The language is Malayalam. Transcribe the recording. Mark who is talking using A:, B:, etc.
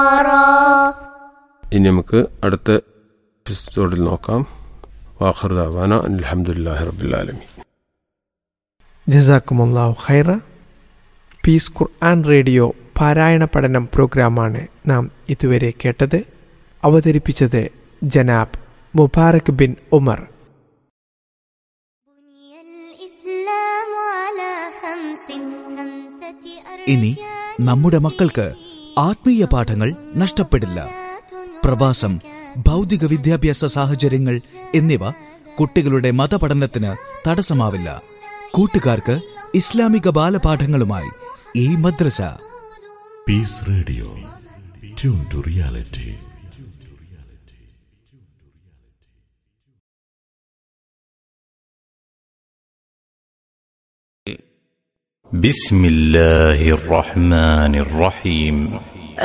A: ഇനി നമുക്ക് അടുത്ത എപ്പിസോഡിൽ നോക്കാം വാഖർദാവാന അലഹമുല്ലാഹി റബുല്ലാലമി
B: ജസാക്കുമുല്ലാഹു ഖൈറ പീസ് ഖുർആൻ റേഡിയോ പാരായണ പഠനം പ്രോഗ്രാമാണ് നാം ഇതുവരെ കേട്ടത് അവതരിപ്പിച്ചത് ജനാബ് മുബാറക് ബിൻ ഉമർ
C: ഇനി നമ്മുടെ മക്കൾക്ക് ആത്മീയ പാഠങ്ങൾ നഷ്ടപ്പെടില്ല പ്രവാസം ഭൗതിക വിദ്യാഭ്യാസ സാഹചര്യങ്ങൾ എന്നിവ കുട്ടികളുടെ മതപഠനത്തിന് തടസ്സമാവില്ല കൂട്ടുകാർക്ക് ഇസ്ലാമിക ബാലപാഠങ്ങളുമായി ഈ മദ്രസ
D: Peace Radio. Tune to reality.
E: بسم الله الرحمن الرحيم